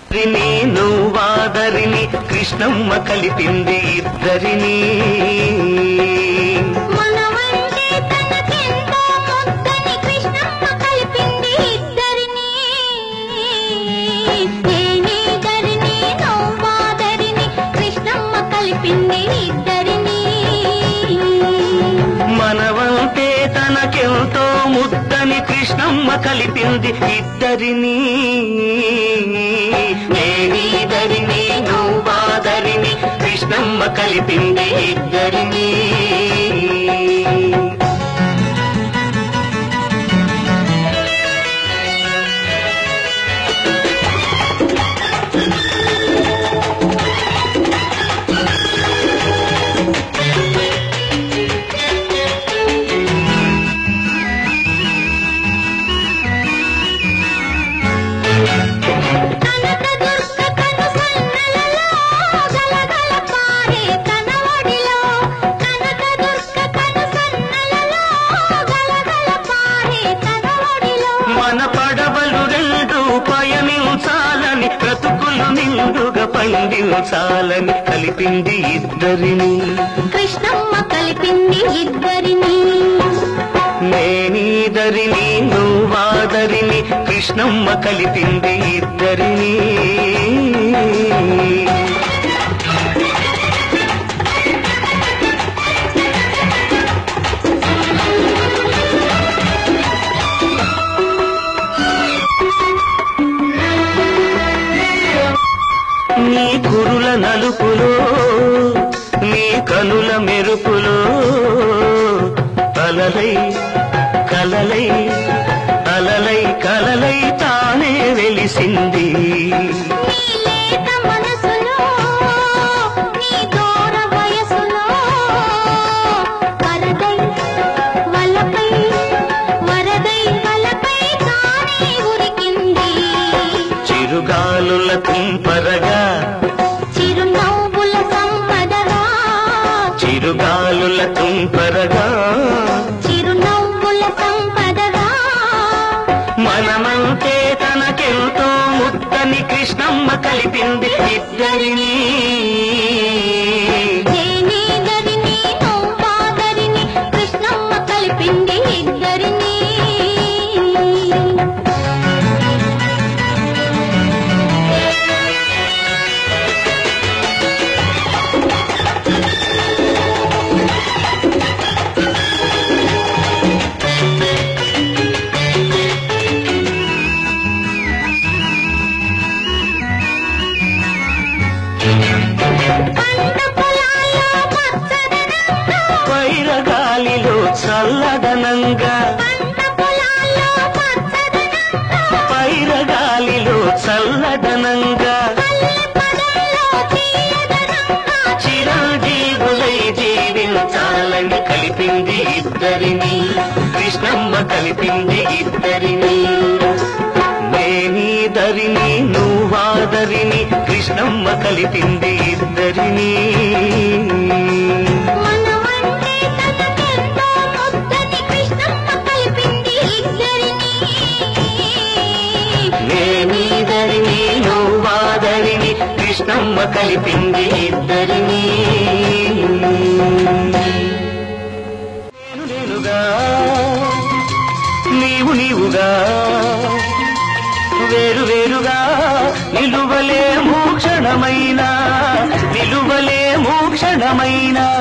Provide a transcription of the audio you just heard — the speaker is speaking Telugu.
రిని నువ్వాదరిని కృష్ణమ్మ కలిపింది ఇద్దరిని మనవంటే తనకెంతో ముద్దని కృష్ణమ్మ కలిపింది ఇద్దరిని నేనీదరిని నవ్వాదరిని కృష్ణమ్మ కలిపింది ఇద్దరిని మనవంటే తనకెంతో ముద్దని కృష్ణమ్మ కలిపింది ఇద్దరిని నేనీదరిని నువ్వాదరిని కృష్ణమ్మ కలిపింది ఇద్దరిని కనక దుర్గ కను సన్నలలో గలగల పారే తన ఒడిలో కనక దుర్గ కను సన్నలలో గలగల పారే తన ఒడిలో మన పడవలు రెండు పయనించాలని బ్రతుకులు నిండుగా పండించాలని కలిపింది ఇద్దరిని కృష్ణమ్మ కలిపింది ఇద్దరిని నేనీదరిని నువ్వాదరిని కృష్ణమ్మ కలిపింది ఇద్దరిని నీ కురుల నలుపులో నీ కనుల మెరుపులో అలలై కలలై అలలై కలలై తానే వెలిసింది నీ లేత మనసులో నీ దూర వయసులో వరదై వలపై వరదై వలపై తానే ఉరికింది చిరుగాలుల తుంపరగా చిరునవ్వుల సంపదగా చిరుగాలుల తుంపరగా చిరునవ్వుల సంపదగా మనమంటే తనకెంతో ముద్దని కృష్ణమ్మ కలిపింది ఇద్దరిని నేనీదరిని నవ్వాదరిని కృష్ణమ్మ కలిపింది ఇద్దరిని పంట పొలాల్లో పచ్చదనంగా వైరగాలిలో చల్లదనంగా పంట పొలాల్లో పచ్చదనంగా పైరగాలిలో చల్లదనంగా పల్లె పదల్లో తీయదనంగా చిరంజీవులై జీవించాలని కలిపింది ఇద్దరిని కృష్ణమ్మ కలిపింది ఇద్దరిని నేనీదరిని నువ్వాదరిని కృష్ణమ్మ కలిపింది ఇద్దరిని మనవంటే తనకెంతో ముద్దని కృష్ణమ్మ కలిపింది ఇద్దరిని నేనీదరిని నువ్వాదరిని కృష్ణమ్మ కలిపింది ఇద్దరిని నేను నేనుగా నీవు నీవుగా వేరు వేరుగా నిలువలే మూక్షణమైన నిలువలే మూక్షణమైన